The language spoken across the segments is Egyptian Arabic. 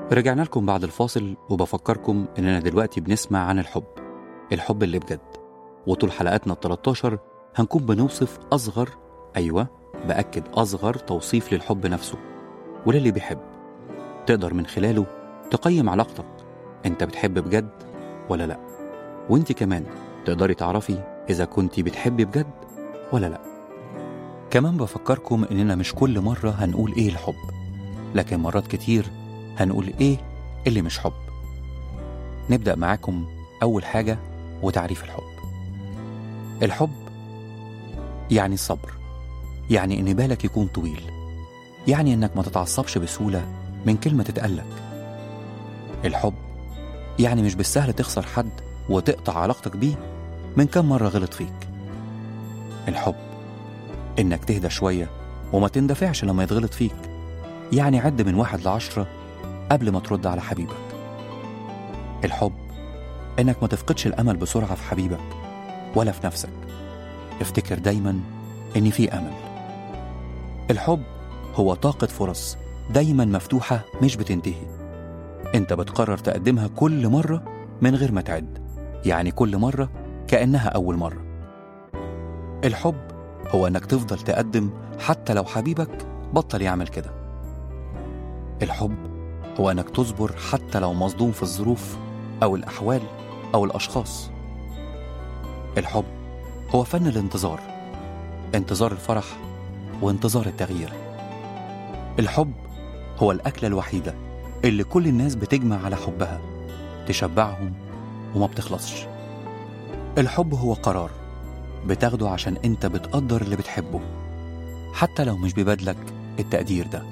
رجعنا لكم بعد الفاصل وبفكركم إننا دلوقتي بنسمع عن الحب الحب اللي بجد وطول حلقاتنا ال 13 هنكون بنوصف أصغر أيوة بأكد أصغر توصيف للحب نفسه وللي بيحب تقدر من خلاله تقيم علاقتك أنت بتحب بجد ولا لأ وأنت كمان تقدري تعرفي إذا كنتي بتحبي بجد ولا لأ كمان بفكركم إننا مش كل مرة هنقول إيه الحب لكن مرات كتير هنقول إيه اللي مش حب نبدأ معاكم أول حاجة وتعريف الحب الحب يعني الصبر يعني إن بالك يكون طويل يعني إنك ما تتعصبش بسهولة من كلمة تتقلك الحب يعني مش بالسهل تخسر حد وتقطع علاقتك بيه من كم مرة غلط فيك الحب إنك تهدى شوية وما تندفعش لما يتغلط فيك يعني عد من واحد لعشرة قبل ما ترد على حبيبك الحب إنك ما تفقدش الأمل بسرعة في حبيبك ولا في نفسك افتكر دايما إن في أمل الحب هو طاقة فرص دايما مفتوحة مش بتنتهي انت بتقرر تقدمها كل مرة من غير ما تعد يعني كل مرة كأنها أول مرة الحب هو انك تفضل تقدم حتى لو حبيبك بطل يعمل كده الحب هو انك تصبر حتى لو مصدوم في الظروف او الاحوال او الاشخاص الحب هو فن الانتظار انتظار الفرح وانتظار التغيير الحب هو الاكله الوحيده اللي كل الناس بتجمع على حبها تشبعهم وما بتخلصش الحب هو قرار بتاخده عشان انت بتقدر اللي بتحبه حتى لو مش ببادلك التقدير ده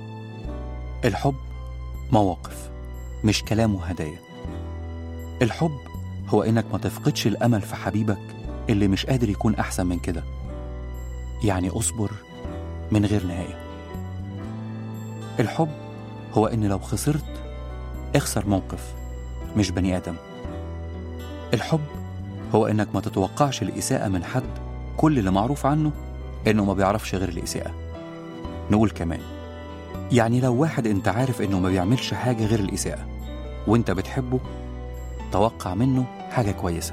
الحب مواقف مش كلام وهدايا الحب هو انك ما تفقدش الامل في حبيبك اللي مش قادر يكون احسن من كده يعني اصبر من غير نهايه الحب هو ان لو خسرت اخسر موقف مش بني ادم الحب هو انك ما تتوقعش الاساءه من حد كل اللي معروف عنه انه ما بيعرفش غير الاساءه نقول كمان يعني لو واحد انت عارف انه ما بيعملش حاجه غير الاساءه وانت بتحبه توقع منه حاجه كويسه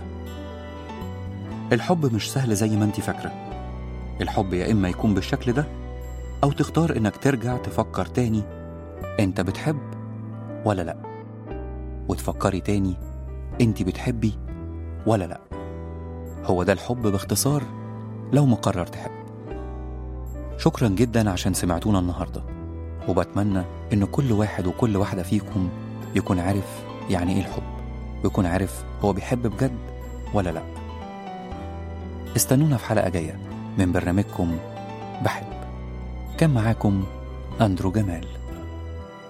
الحب مش سهل زي ما انت فاكره الحب يا اما يكون بالشكل ده او تختار انك ترجع تفكر تاني انت بتحب ولا لا وتفكري تاني انت بتحبي ولا لا هو ده الحب باختصار لو مقرر تحب شكرا جدا عشان سمعتونا النهارده وبتمنى ان كل واحد وكل واحده فيكم يكون عارف يعني ايه الحب ويكون عارف هو بيحب بجد ولا لا استنونا في حلقه جايه من برنامجكم بحب كان معاكم اندرو جمال